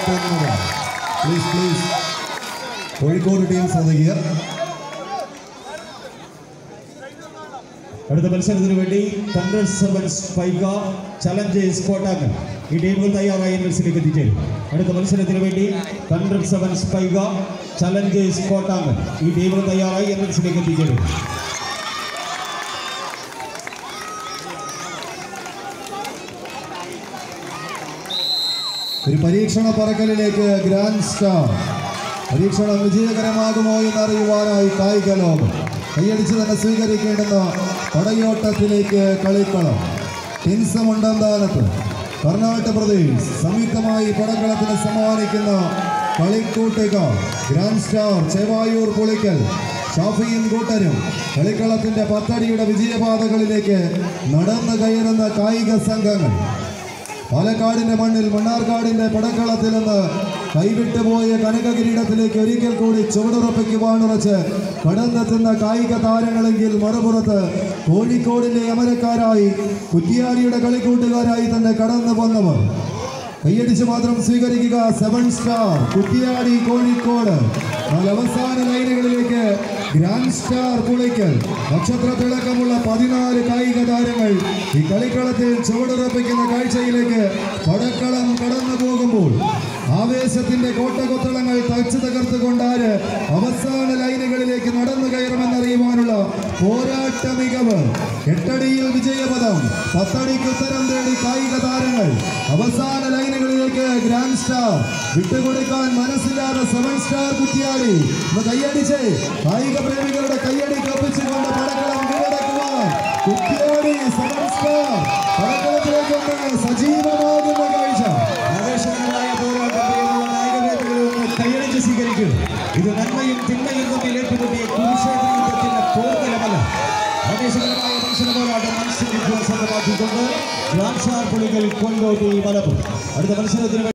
പോകുന്നത് please please Kozhikode team ശ്രദ്ധിക്കുക അടുത്ത മത്സരത്തിന് വേണ്ടി thunder sevens Paika challengers Kottakkal ഈ ടീമുകൾ തയ്യാറായി മത്സരത്തിലേക്ക് എത്തിച്ചേരും അടുത്ത മത്സരത്തിന് വേണ്ടി thunder sevens Paika challengers Kottakkal ഈ ടീമുകൾ തയ്യാറായി മത്സരത്തിലേക്ക് എത്തിച്ചേരും ഒരു പരീക്ഷണ പറക്കലിലേക്ക് ഗ്രാൻഡ് സ്റ്റാർ പരീക്ഷണം വിജയകരമാകുമോ എന്നറിയുവാനായി കായിക ലോകം കൈയടിച്ച് തന്നെ സ്വീകരിക്കേണ്ടുന്ന പടയോട്ടത്തിലേക്ക് കളിക്കളം ടിൻസമുണ്ടന്താനത്ത് കർണാടക പ്രദേശ് സംയുക്തമായി പടക്കളത്തിന് സമ്മാനിക്കുന്ന കളിക്കൂട്ടുകാർ ഗ്രാൻഡ് സ്റ്റാർ ചേവായൂർ പുളിക്കൽ ഷാഫിയും കൂട്ടരും കളിക്കളത്തിന്റെ പത്തടിയുടെ വിജയപാതകളിലേക്ക് നടന്നു കയറുന്ന കായിക സംഘങ്ങൾ പാലക്കാടിന്റെ മണ്ണിൽ മണ്ണാർക്കാടിന്റെ പടക്കളത്തിൽ നിന്ന് കൈവിട്ടുപോയ കനകകിരീടത്തിലേക്ക് ഒരിക്കൽ കൂടി ചുവടുറപ്പിക്കുവാനുറച്ച് കടന്നെത്തുന്ന കായിക താരങ്ങളെങ്കിൽ മറുപുറത്ത് കോഴിക്കോടിന്റെ അമരക്കാരായി കുറ്റിയാടിയുടെ കളിക്കൂട്ടുകാരായി തന്നെ കടന്നു വന്നവർ കൈയടിച്ച് മാത്രം സ്വീകരിക്കുക സെവൻ സ്റ്റാർ കുറ്റിയാടി കോഴിക്കോട് എന്നാൽ അവസാന ലൈനുകളിലേക്ക് ഗ്രാൻഡ് സ്റ്റാർ പുളിക്കൽ നക്ഷത്ര തിളക്കമുള്ള പതിനാല് കായിക താരങ്ങൾ ഈ കളിക്കളത്തിൽ ചുവടുറപ്പിക്കുന്ന കാഴ്ചയിലേക്ക് പടക്കളം കടന്നു പോകുമ്പോൾ ആവേശത്തിന്റെ കോട്ടകൊത്തളങ്ങൾ തച്ചു തകർത്തുകൊണ്ടാര് അവസാന ലൈനുകളിലേക്ക് നടന്നു കയറുമെന്നറിയുവാനുള്ള പോരാട്ട മികവ് എട്ടടിയിൽ വിജയപദം പത്തടിക്ക് ഉത്തരം തേടി കായിക താരങ്ങൾ അവസാന ലൈനുകളിലേക്ക് ഗ്രാൻഡ് സ്റ്റാർ വിട്ടുകൊടുക്കാൻ മനസ്സില്ലാതെ സെവൻ സ്റ്റാർ കുറ്റിയാടി ഒന്ന് കൈയടിച്ച് കായിക പ്രേമികളുടെ കൈയടി കപ്പിച്ചുകൊണ്ട് പടക്കളം കീഴടക്കുവാൻ കുറ്റിയാടി സെവൻ സ്റ്റാർ പടക്കളത്തിലേക്കൊന്ന് സജീവമാകുന്ന കാഴ്ച ആവേശകരമായ പോരാട്ടം പ്രിയമുള്ള നായകവേദികളൊന്ന് കൈയടിച്ച് സ്വീകരിക്കും ഇത് നന്മയും തിന്മയും തമ്മിൽ ഏറ്റുമുട്ടിയ കുരുക്ഷേത്ര യുദ്ധത്തിന്റെ പോർക്കലമല്ല ആവേശകരമായ മത്സര പോരാട്ടം മത്സരിക്കുവാൻ സ്വന്തമാക്കിക്കൊണ്ട് ഗ്രാൻഡ് സ്റ്റാർ പുളികൾ കൊണ്ടോട്ടി മലപ്പുറം അടുത്ത മത്സരത്തിന്